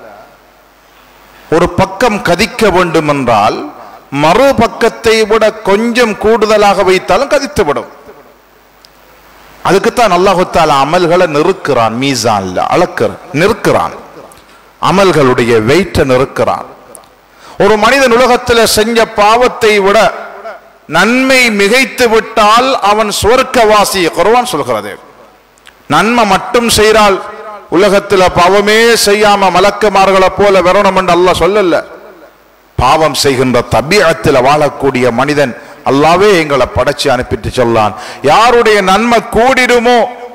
ஒரு பக்கம் கதிக்க வேண்டும் என்றால் மறு பக்கத்தை விட கொஞ்சம் கூடுதலாக வைத்தாலும் கதித்து விடும் அதுக்குத்தான் அல்லாஹுத்தால அமல்களை நிறுக்கிறான் மீசான்ல அளக்கிற நிறுக்கிறான் அமல்களுடைய வெயிட்ட நிறுக்கிறான் ஒரு மனிதன் உலகத்தில் செஞ்ச பாவத்தை விட நன்மை மிகைத்து விட்டால் அவன் சுவர்க்கவாசி குர்ஆன் சொல்கிறது நன்மை மட்டும் செய்தால் உலகத்துல பாவமே செய்யாம மலக்குமார்களை போல வரணும் என்று அல்லாஹ் சொல்லல பாவம் செய்கின்ற தபியத்தில் வாழக்கூடிய மனிதன் அல்லாவே எங்களை படைச்சு அனுப்பிட்டு சொல்லான் யாருடைய நன்மை கூடிடுமோ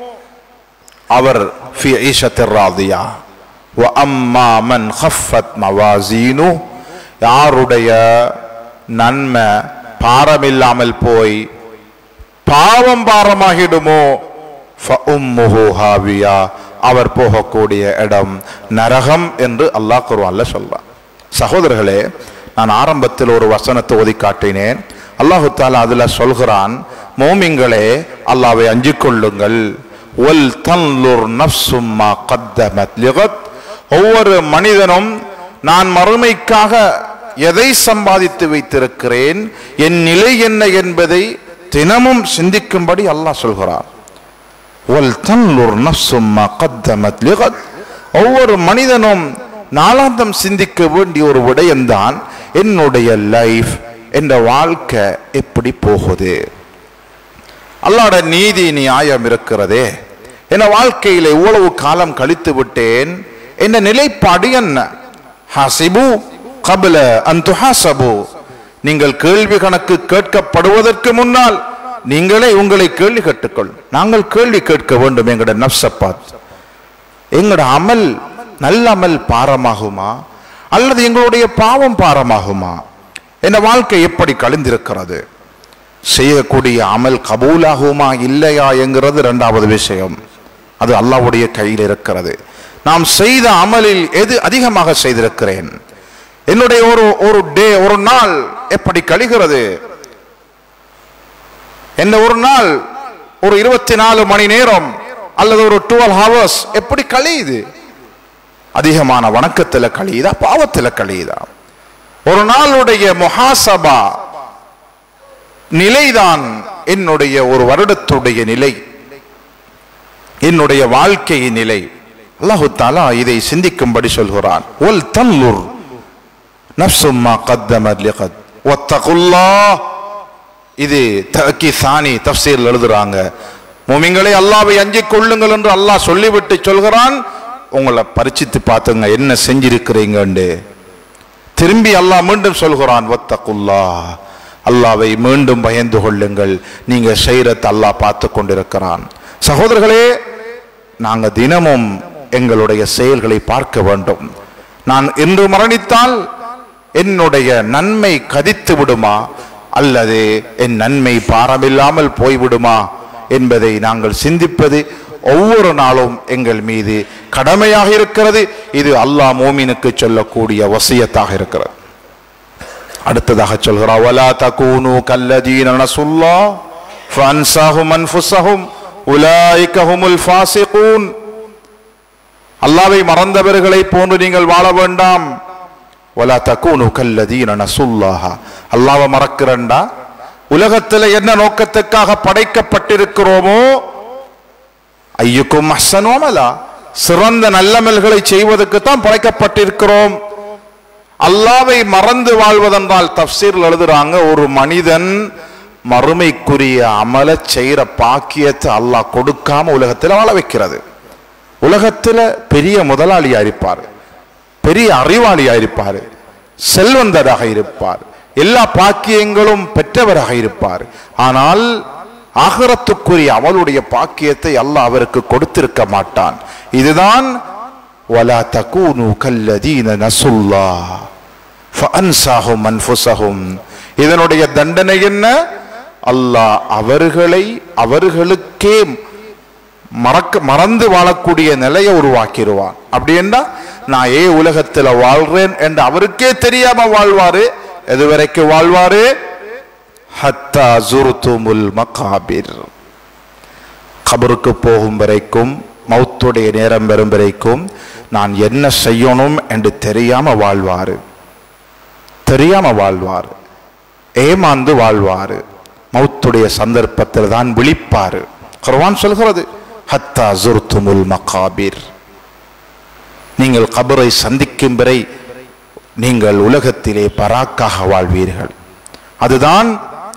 அவர் ஃபி ஈஷத்திர் ராதியா வ அம்மா மன் ஹஃபத் மவாசீனு யாருடைய நன்மை பாரமில்லாமல் போய் பாவம் பாரமாகிடுமோ ஃபஉம்முஹு ஹாவியா அவர் போகக்கூடிய இடம் நரகம் என்று அல்லாஹ் குர்ஆன்ல சொல்றான் சகோதரர்களே நான் ஆரம்பத்தில் ஒரு வசனத்தை ஓதி காட்டினேன் அல்லாஹு தாலா அதுல சொல்கிறான் மோமிங்களே அல்லாவை அஞ்சிக் கொள்ளுங்கள் ஒல் தன்லுர் நஃப்சும்மா கத்தமத் லிகத் ஒவ்வொரு மனிதனும் நான் மறுமைக்காக எதை சம்பாதித்து வைத்திருக்கிறேன் என் நிலை என்ன என்பதை தினமும் சிந்திக்கும்படி அல்லாஹ் சொல்கிறான் ஒல் தன்லுர் நஃப்சும்மா கத்தமத் லிகத் ஒவ்வொரு மனிதனும் நாளாந்தம் சிந்திக்க வேண்டிய ஒரு விடயம்தான் என்னுடைய லைஃப் என்ற வாழ்க்கை எப்படி போகுது அல்லாட நீதி நியாயம் இருக்கிறதே என் வாழ்க்கையில இவ்வளவு காலம் கழித்து விட்டேன் என்ன நிலைப்பாடு என்ன ஹசிபு கபல அந்துஹாசபு நீங்கள் கேள்வி கணக்கு கேட்கப்படுவதற்கு முன்னால் நீங்களே உங்களை கேள்வி கேட்டுக்கொள் நாங்கள் கேள்வி கேட்க வேண்டும் எங்களோட நப்ச பார்த்து எங்களோட அமல் நல்ல அமல் பாரமாகுமா அல்லது எங்களுடைய பாவம் பாரமாகுமா என் வாழ்க்கை எப்படி கழிந்திருக்கிறது செய்யக்கூடிய அமல் கபூலாகுமா இல்லையா என்கிறது இரண்டாவது விஷயம் அது அல்லாஹ்வுடைய கையில் இருக்கிறது நாம் செய்த அமலில் எது அதிகமாக செய்திருக்கிறேன் என்னுடைய ஒரு ஒரு டே ஒரு நாள் எப்படி கழிகிறது என்ன ஒரு நாள் ஒரு இருபத்தி நாலு மணி நேரம் அல்லது ஒரு டுவெல் ஹவர்ஸ் எப்படி கழியுது அதிகமான வணக்கத்துல கழியுதா பாவத்துல கழியுதா ஒரு நாளுடைய முஹாசபா நிலைதான் என்னுடைய ஒரு வருடத்துடைய நிலை என்னுடைய வாழ்க்கையின் நிலை அல்லாஹு தாலா இதை சிந்திக்கும்படி சொல்கிறான் ஒல் தன்லுர் நப்சும்மா கத்தமத் லிகத் ஒத்தகுல்லாஹ் இது தக்கி சாணி தப்சீல் எழுதுறாங்க முமிங்களை அல்லாவை அஞ்சிக் கொள்ளுங்கள் என்று அல்லாஹ் சொல்லிவிட்டு சொல்கிறான் உங்களை பரிச்சித்து பார்த்துங்க என்ன செஞ்சிருக்கிறீங்கன்னு திரும்பி அல்லாஹ் மீண்டும் சொல்கிறான் வத்தகுல்லா அல்லாவை மீண்டும் பயந்து கொள்ளுங்கள் நீங்க செய்யறத அல்லாஹ் பார்த்து கொண்டிருக்கிறான் சகோதரர்களே நாங்க தினமும் எங்களுடைய செயல்களை பார்க்க வேண்டும் நான் இன்று மரணித்தால் என்னுடைய நன்மை கதித்து விடுமா அல்லது என் நன்மை பாரமில்லாமல் போய்விடுமா என்பதை நாங்கள் சிந்திப்பது ஒவ்வொரு நாளும் எங்கள் மீது கடமையாக இருக்கிறது இது அல்லாஹ் மோமினுக்கு சொல்லக்கூடிய வசியத்தாக இருக்கிறது அடுத்ததாக சொல்கிறார் வலா தகூனு கல்லதீன நசுல்லா ஃபன்சாஹும் அன்ஃபுஸஹும் உலாயிக ஹுமுல் ஃபாசிகூன் அல்லாவை மறந்தவர்களை போன்று நீங்கள் வாழ வேண்டாம் வலா தகூனு கல்லதீன நசுல்லாஹா அல்லாவை மறக்கிறண்டா உலகத்தில் என்ன நோக்கத்துக்காக படைக்கப்பட்டிருக்கிறோமோ ஐயுக்கும் அஹ்சனோமலா சிறந்த நல்லமல்களை செய்வதற்கு தான் படைக்கப்பட்டிருக்கிறோம் அல்லாவை மறந்து வாழ்வதென்றால் தப்சீர் எழுதுறாங்க ஒரு மனிதன் மறுமைக்குரிய அமல செய்யற பாக்கியத்தை அல்லாஹ் கொடுக்காம உலகத்தில் வாழ வைக்கிறது உலகத்துல பெரிய முதலாளியா இருப்பார் பெரிய அறிவாளியா இருப்பார் செல்வந்தராக இருப்பார் எல்லா பாக்கியங்களும் பெற்றவராக இருப்பார் ஆனால் ஆகரத்துக்குரிய அவளுடைய பாக்கியத்தை அல்லாஹ் அவருக்கு கொடுத்திருக்க மாட்டான் இதுதான் ولا تكونوا كالذين نسوا الله فأنساهم أنفسهم இதனுடைய தண்டனை என்ன அல்லாஹ் அவர்களை அவர்களுக்கே மறக்க மறந்து வாழக்கூடிய நிலையை உருவாக்கிடுவான் அப்படி என்றா நான் ஏ உலகத்துல வாழ்றேன் என்று அவருக்கே தெரியாம வாழ்வாரு எது வரைக்கும் வாழ்வாரு ஹத்தா ஜுருத்துமுல் மகாபிர் கபருக்கு போகும் வரைக்கும் மௌத்துடைய நேரம் வரும் வரைக்கும் நான் என்ன செய்யணும் என்று தெரியாம வாழ்வாரு தெரியாம வாழ்வார் ஏமாந்து வாழ்வாரு மௌத்துடைய சந்தர்ப்பத்தில் தான் விழிப்பாரு குர்ஆன் சொல்கிறது ஹத்தா ஜுர்துமுல் மகாபிர் நீங்கள் கபரை சந்திக்கும் வரை நீங்கள் உலகத்திலே பராக்காக வாழ்வீர்கள் அதுதான்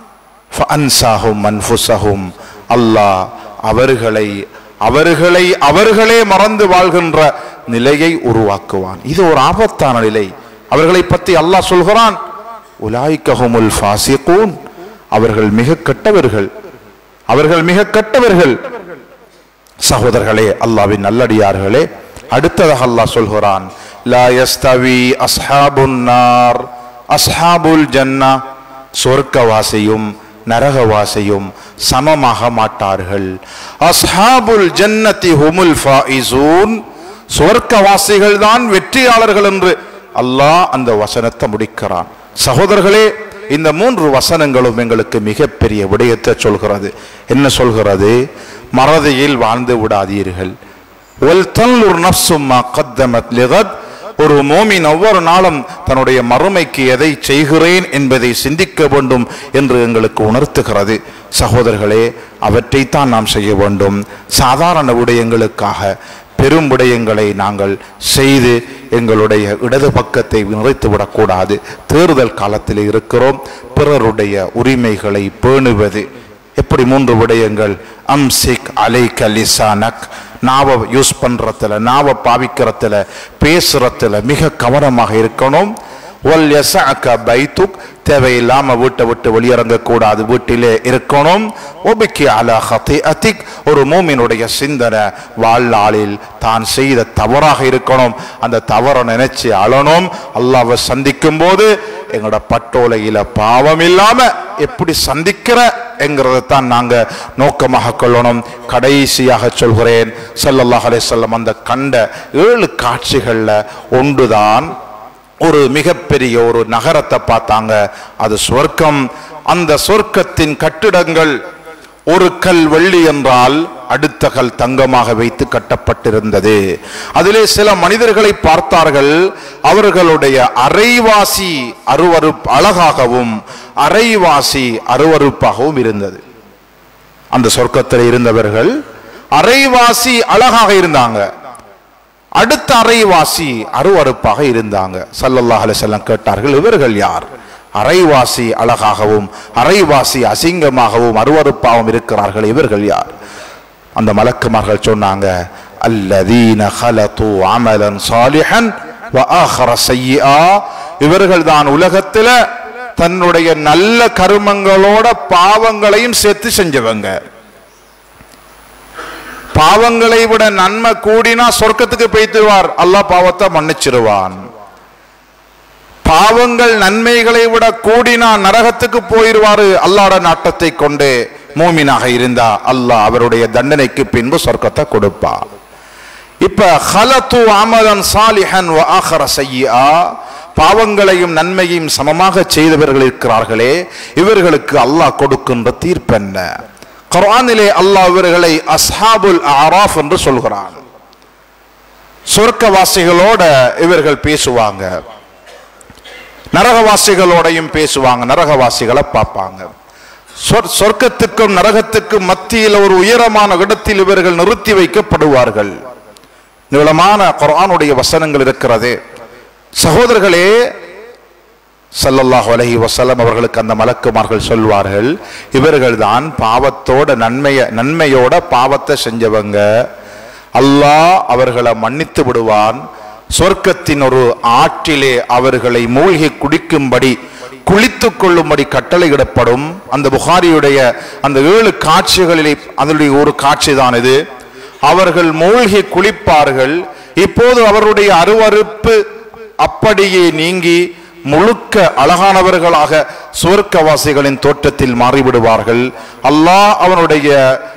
ஃபஅன்சாஹும் அன்ஃபுஸஹும் அல்லாஹ் அவர்களை அவர்களை அவர்களே மறந்து வாழ்கின்ற நிலையை உருவாக்குவான் இது ஒரு ஆபத்தான நிலை அவர்களை பற்றி அல்லாஹ் சொல்கிறான் உலாய்கஹுமுல் ஃபாசிகூன் அவர்கள் மிக கெட்டவர்கள் அவர்கள் மிக கெட்டவர்கள் சகோதரர்களே அல்லாவின் நல்லடியார்களே அடுத்ததாக அல்லாஹ் சொல்கிறான் லா யஸ்தவி அஸ்ஹாபுன் நார் அஸ்ஹாபுல் ஜன்னா சொர்க்கவாசியும் நரகவாசியும் சமமாக மாட்டார்கள் அஸ்ஹாபுல் ஜன்னதி ஹுமுல் ஃபாயிசூன் சொர்க்கவாசிகள் தான் வெற்றியாளர்கள் என்று அல்லாஹ் அந்த வசனத்தை முடிக்கிறான் சகோதரர்களே இந்த மூன்று வசனங்களும் எங்களுக்கு மிகப்பெரிய விடயத்தை சொல்கிறது என்ன சொல்கிறது மறதியில் வாழ்ந்து விடாதீர்கள் ஒல்தன்லுர் நஃப்சும்மா கத்தமத் லிகத் ஒரு மோமின் ஒவ்வொரு நாளும் தன்னுடைய மறுமைக்கு எதை செய்கிறேன் என்பதை சிந்திக்க வேண்டும் என்று எங்களுக்கு உணர்த்துகிறது சகோதரர்களே அவற்றைத்தான் நாம் செய்ய வேண்டும் சாதாரண விடயங்களுக்காக பெரும் விடயங்களை நாங்கள் செய்து எங்களுடைய இடது பக்கத்தை நிறைத்து விடக்கூடாது தேர்தல் காலத்தில் இருக்கிறோம் பிறருடைய உரிமைகளை பேணுவது எப்படி மூன்று விடயங்கள் அம்சிக் அலைக லிசானக் நாவை யூஸ் பண்றதுல நாவை பாவிக்கிறதுல பேசுறதுல மிக கவனமாக இருக்கணும் ஒல் யசஅக பைத்துக் தேவையில்லாம வீட்டை விட்டு வெளியிறங்கக்கூடாது வீட்டிலே இருக்கணும் ஒபிக்கி அலா ஹத்திஅத்திக் ஒரு மூமினுடைய சிந்தனை வாழ்நாளில் தான் செய்த தவறாக இருக்கணும் அந்த தவறை நினைச்சு அழணும் அல்லாவை சந்திக்கும் போது எங்களோட பட்டோலையில பாவம் இல்லாம எப்படி சந்திக்கிற என்கிறத தான் நாங்க நோக்கமாக கொள்ளணும் கடைசியாக சொல்கிறேன் ஸல்லல்லாஹு அலைஹி வஸல்லம் அந்த கண்ட ஏழு காட்சிகள்ல ஒன்றுதான் ஒரு மிகப்பெரிய ஒரு நகரத்தை பார்த்தாங்க அது சொர்க்கம் அந்த சொர்க்கத்தின் கட்டிடங்கள் ஒரு கல் வெள்ளி என்றால் அடுத்த கல் தங்கமாக வைத்து கட்டப்பட்டிருந்தது அதிலே சில மனிதர்களை பார்த்தார்கள் அவர்களுடைய அரைவாசி அருவருப் அழகாகவும் அரைவாசி அருவருப்பாகவும் இருந்தது அந்த சொர்க்கத்தில் இருந்தவர்கள் அரைவாசி அழகாக இருந்தாங்க அடுத்த அரைவாசி அருவருப்பாக இருந்தாங்க சல்லல்லாஹு அலைஹி வஸல்லம் கேட்டார்கள் இவர்கள் யார் அரைவாசி அழகாகவும் அரைவாசி அசிங்கமாகவும் அருவருப்பாகவும் இருக்கிறார்கள் இவர்கள் யார் அந்த மலக்குமார்கள் சொன்னாங்க அல்லதீன خلطوا عملا صالحا واخر سيئا இவர்கள் தான் உலகத்தில் தன்னுடைய நல்ல கருமங்களோட பாவங்களையும் சேர்த்து செஞ்சவங்க பாவங்களை விட நன்மை கூடினா சொர்க்கத்துக்கு பெய்த்துவார் அல்லாஹ் பாவத்தை மன்னிச்சிருவான் பாவங்கள் நன்மைகளை விட கூடினா நரகத்துக்கு போயிருவாரு அல்லாட நாட்டத்தை கொண்டு மூமினாக இருந்தா அல்லாஹ் அவருடைய தண்டனைக்கு பின்பு சொர்க்கத்தை கொடுப்பார் இப்ப ஹலத்து அமலன் சாலிஹன் வ ஆஹர செய்யா பாவங்களையும் நன்மையும் சமமாக செய்தவர்கள் இருக்கிறார்களே இவர்களுக்கு அல்லாஹ் கொடுக்கின்ற தீர்ப்பென்ன குர்ஆனிலே அல்லாஹ் இவர்களை அஸ்ஹாபுல் ஆராஃப் என்று சொல்கிறான் சொர்க்கவாசிகளோட இவர்கள் பேசுவாங்க நரகவாசிகளோடையும் பேசுவாங்க நரகவாசிகளை பார்ப்பாங்க சொர்- சொர்க்கத்துக்கும் நரகத்துக்கும் மத்தியில் ஒரு உயரமான இடத்தில் இவர்கள் நிறுத்தி வைக்கப்படுவார்கள் நீளமான குர்ஆனுடைய வசனங்கள் இருக்கிறது சகோதரர்களே ஸல்லல்லாஹு அலைஹி வஸல்லம் அவர்களுக்கு அந்த மலக்குமார்கள் சொல்வார்கள் இவர்கள்தான் பாவத்தோட நன்மைய நன்மையோட பாவத்தை செஞ்சவங்க அல்லாஹ் அவர்களை மன்னித்து விடுவான் சொர்க்கத்தின் ஒரு ஆற்றிலே அவர்களை மூழ்கி குடிக்கும்படி குளித்துக் கொள்ளும்படி கட்டளையிடப்படும் அந்த புகாரியுடைய அந்த ஏழு காட்சிகளிலே அதனுடைய ஒரு காட்சி தான் இது அவர்கள் மூழ்கி குளிப்பார்கள் இப்போது அவருடைய அருவருப்பு அப்படியே நீங்கி முழுக்க அழகானவர்களாக சுவர்க்கவாசிகளின் தோற்றத்தில் மாறிவிடுவார்கள் அல்லாஹ் அவனுடைய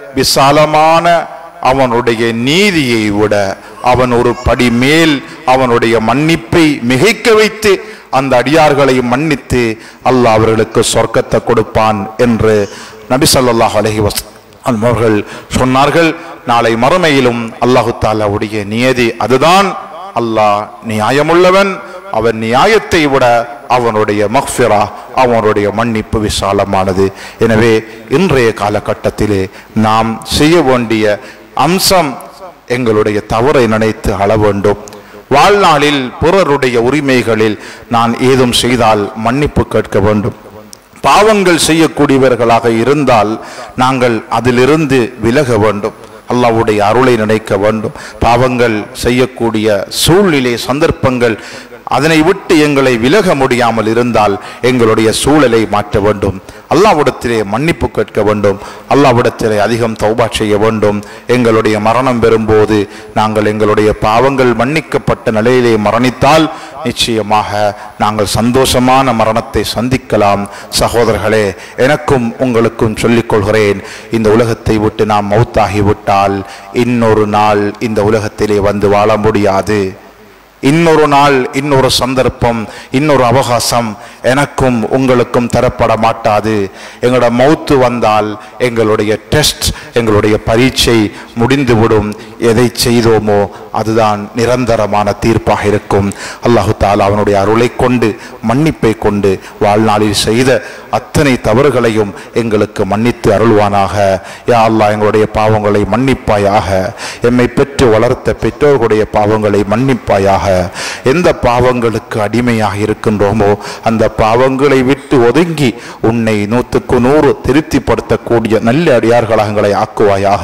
விசாலமான அவனுடைய நீதியை விட அவன் ஒரு படி மேல் அவனுடைய மன்னிப்பை மிகைக்க வைத்து அந்த அடியார்களை மன்னித்து அல்லாஹ் அவர்களுக்கு சொர்க்கத்தை கொடுப்பான் என்று நபி ஸல்லல்லாஹு அலைஹி வஸல்லம் அவர்கள் சொன்னார்கள் நாளை மறுமையிலும் அல்லாஹு தாலாவுடைய நியதி அதுதான் அல்லாஹ் நியாயமுள்ளவன் அவன் நியாயத்தை விட அவனுடைய மக்ஃபிரா அவனுடைய மன்னிப்பு விசாலமானது எனவே இன்றைய காலகட்டத்திலே நாம் செய்ய வேண்டிய அம்சம் எங்களுடைய தவறை நினைத்து அள வேண்டும் வாழ்நாளில் பிறருடைய உரிமைகளில் நான் ஏதும் செய்தால் மன்னிப்பு கேட்க வேண்டும் பாவங்கள் செய்யக்கூடியவர்களாக இருந்தால் நாங்கள் அதிலிருந்து விலக வேண்டும் அல்லாஹ்வுடைய அருளை நினைக்க வேண்டும் பாவங்கள் செய்யக்கூடிய சூழ்நிலை சந்தர்ப்பங்கள் அதனை விட்டு எங்களை விலக முடியாமல் இருந்தால் எங்களுடைய சூழலை மாற்ற வேண்டும் அல்லாவிடத்திலே மன்னிப்பு கேட்க வேண்டும் அல்லாவிடத்திலே அதிகம் தௌபா செய்ய வேண்டும் எங்களுடைய மரணம் பெறும்போது நாங்கள் எங்களுடைய பாவங்கள் மன்னிக்கப்பட்ட நிலையிலே மரணித்தால் நிச்சயமாக நாங்கள் சந்தோஷமான மரணத்தை சந்திக்கலாம் சகோதரர்களே எனக்கும் உங்களுக்கும் சொல்லிக் கொள்கிறேன் இந்த உலகத்தை விட்டு நாம் மௌத்தாகி விட்டால் இன்னொரு நாள் இந்த உலகத்திலே வந்து வாழ முடியாது இன்னொரு நாள் இன்னொரு சந்தர்ப்பம் இன்னொரு அவகாசம் எனக்கும் உங்களுக்கும் தரப்பட மாட்டாது எங்களோட மௌத்து வந்தால் எங்களுடைய டெஸ்ட் எங்களுடைய பரீட்சை முடிந்துவிடும் எதை செய்தோமோ அதுதான் நிரந்தரமான தீர்ப்பாக இருக்கும் அல்லாஹு தாலா அவனுடைய அருளை கொண்டு மன்னிப்பை கொண்டு வாழ்நாளில் செய்த அத்தனை தவறுகளையும் எங்களுக்கு மன்னித்து அருள்வானாக யா அல்லாஹ் எங்களுடைய பாவங்களை மன்னிப்பாயாக எம்மை பெற்று வளர்த்த பெற்றோர்களுடைய பாவங்களை மன்னிப்பாயாக எந்த பாவங்களுக்கு அடிமையாக இருக்கின்றோமோ அந்த பாவங்களை விட்டு ஒதுங்கி உன்னை நூற்றுக்கு நூறு திருப்திப்படுத்தக்கூடிய நல்ல அடியார்களாக எங்களை ஆக்குவாயாக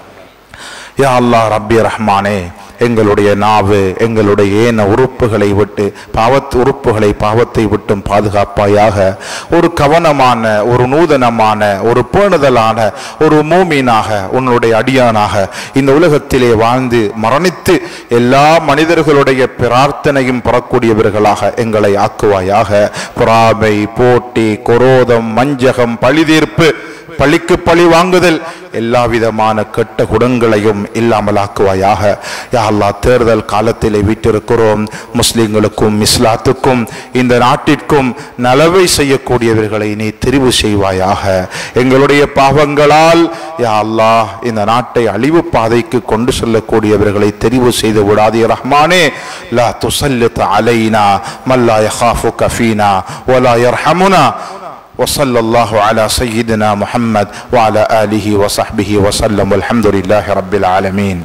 யா அல்லாஹ் ரப்பி ரஹ்மானே எங்களுடைய நாவு எங்களுடைய ஏன உறுப்புகளை விட்டு பாவத்து உறுப்புகளை பாவத்தை விட்டும் பாதுகாப்பாயாக ஒரு கவனமான ஒரு நூதனமான ஒரு பேணுதலான ஒரு மூமீனாக உன்னுடைய அடியானாக இந்த உலகத்திலே வாழ்ந்து மரணித்து எல்லா மனிதர்களுடைய பிரார்த்தனையும் பெறக்கூடியவர்களாக எங்களை ஆக்குவாயாக பொறாமை போட்டி கொரோதம் மஞ்சகம் பழிதீர்ப்பு பழிக்கு பழி வாங்குதல் எல்லா விதமான கெட்ட குணங்களையும் இல்லாமலாக்குவாயாக யா அல்லாஹ் தேர்தல் காலத்திலே வீட்டிருக்கிறோம் முஸ்லிம்களுக்கும் இஸ்லாத்துக்கும் இந்த நாட்டிற்கும் நலவை செய்யக்கூடியவர்களை நீ தெரிவு செய்வாயாக எங்களுடைய பாவங்களால் யா அல்லாஹ் இந்த நாட்டை அழிவு பாதைக்கு கொண்டு செல்லக்கூடியவர்களை தெரிவு செய்து விடாதே ரஹ்மானே லா துசல்லித் அலைனா மல்லா யஹாஃபுக ஃபீனா வலா யர்ஹமுனா وصلى الله على سيدنا محمد وعلى آله وصحبه وسلم والحمد لله رب العالمين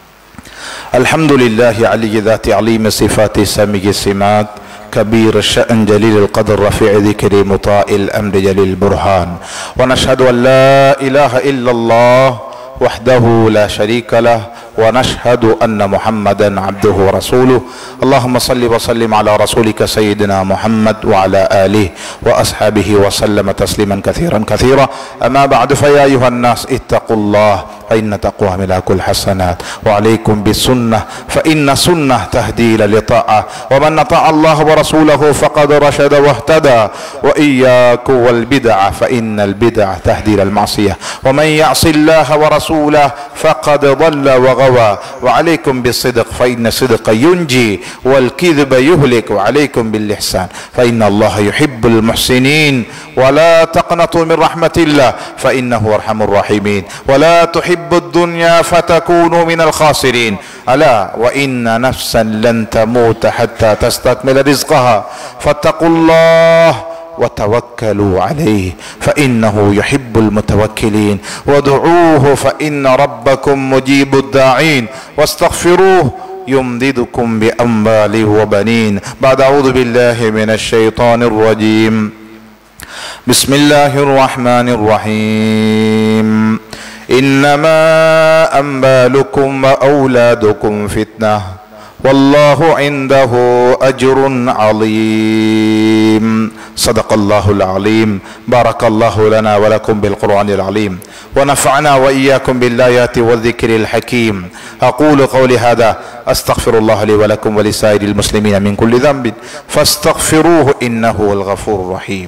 الحمد لله علي ذات عليم صفات سامي السمات كبير الشأن جليل القدر رفيع ذكر مطاء الأمر جليل البرهان ونشهد أن لا إله إلا الله وحده لا شريك له ونشهد أن محمدا عبده ورسوله اللهم صل وسلم على رسولك سيدنا محمد وعلى آله وأصحابه وسلم تسليما كثيرا كثيرا أما بعد فيا أيها الناس اتقوا الله فإن تقوى ملاك الحسنات وعليكم بالسنة فإن سنة تهدي إلى لطاعة ومن أطاع الله ورسوله فقد رشد واهتدى وإياكم والبدع فإن البدع تهدي إلى المعصية ومن يعص الله ورسوله فقد ضل وغوى وعليكم بالصدق فإن الصدق ينجي والكذب يهلك وعليكم بالإحسان فإن الله يحب المحسنين ولا تقنطوا من رحمة الله فإنه أرحم الراحمين ولا تحب الدنيا فتكونوا من الخاسرين ألا وإن نفسا لن تموت حتى تستكمل رزقها فاتقوا الله وتوكلوا عليه فانه يحب المتوكلين وادعوه فان ربكم مجيب الداعين واستغفروه يمددكم باموال وبنين بعد اعوذ بالله من الشيطان الرجيم بسم الله الرحمن الرحيم انما اموالكم واولادكم فتنه والله عنده اجر عظيم صدق الله العليم بارك الله لنا ولكم بالقران العليم ونفعنا واياكم بالايات والذكر الحكيم اقول قولي هذا استغفر الله لي ولكم ولسائر المسلمين من كل ذنب فاستغفروه انه هو الغفور الرحيم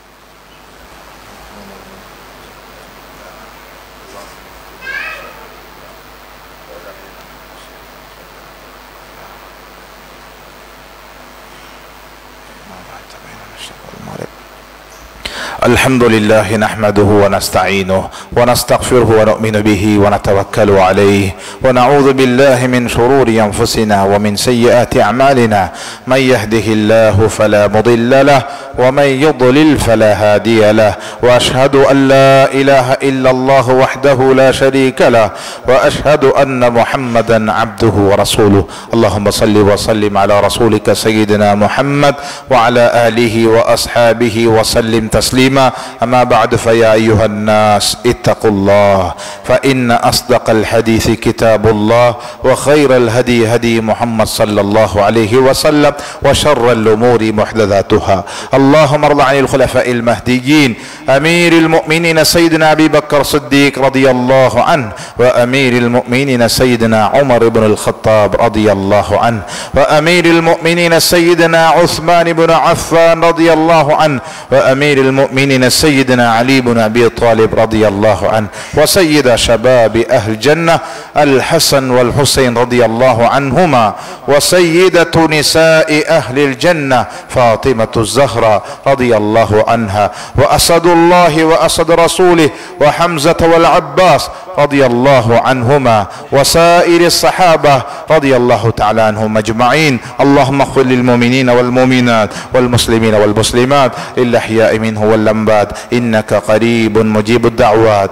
الحمد لله نحمده ونستعينه ونستغفره ونؤمن به ونتوكل عليه ونعوذ بالله من شرور انفسنا ومن سيئات اعمالنا من يهده الله فلا مضل له ومن يضلل فلا هادي له واشهد ان لا اله الا الله وحده لا شريك له واشهد ان محمدا عبده ورسوله اللهم صل وسلم على رسولك سيدنا محمد وعلى اله واصحابه وسلم تسليما اما بعد فيا ايها الناس اتقوا الله فان اصدق الحديث كتاب الله وخير الهدي هدي محمد صلى الله عليه وسلم وشر الامور محدثاتها اللهم ارض عن الخلفاء المهديين امير المؤمنين سيدنا ابي بكر الصديق رضي الله عنه وامير المؤمنين سيدنا عمر بن الخطاب رضي الله عنه وامير المؤمنين سيدنا عثمان بن عفان رضي الله عنه وامير المؤمنين سيدنا علي بن ابي طالب رضي الله عنه وسيد شباب اهل الجنه الحسن والحسين رضي الله عنهما وسيده نساء اهل الجنه فاطمه الزهراء رضي الله عنها واسد الله واسد رسوله وحمزه والعباس رضي الله عنهما وسائر الصحابه رضي الله تعالى عنهم اجمعين اللهم اغفر للمؤمنين والمؤمنات والمسلمين والمسلمات الاحياء منه والاموات انك قريب مجيب الدعوات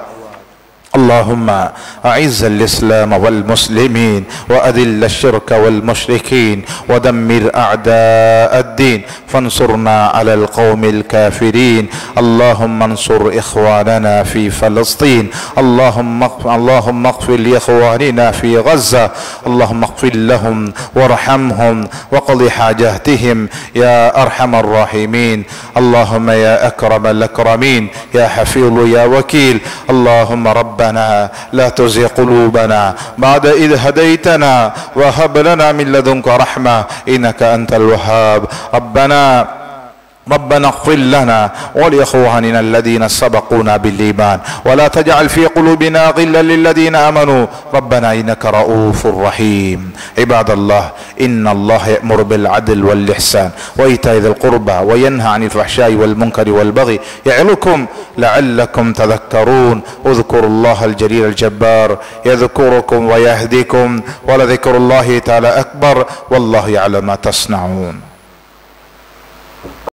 اللهم اعز الاسلام والمسلمين واذل الشرك والمشركين ودمر اعداء الدين فانصرنا على القوم الكافرين اللهم انصر اخواننا في فلسطين اللهم اللهم اغفر لاخواننا في غزه اللهم اغفر لهم وارحمهم وقض حاجاتهم يا ارحم الراحمين اللهم يا اكرم الاكرمين يا حفيظ يا وكيل اللهم ربنا ربنا لا تزغ قلوبنا بعد إذ هديتنا وهب لنا من لدنك رحمة إنك أنت الوهاب ربنا ربنا اغفر لنا ولإخواننا الذين سبقونا بالإيمان ولا تجعل في قلوبنا غلا للذين آمنوا ربنا إنك رؤوف رحيم عباد الله إن الله يأمر بالعدل والإحسان وإيتاء ذي القربى وينهى عن الفحشاء والمنكر والبغي يعظكم لعلكم تذكرون اذكروا الله الجليل الجبار يذكركم ويهديكم ولذكر الله تعالى أكبر والله يعلم ما تصنعون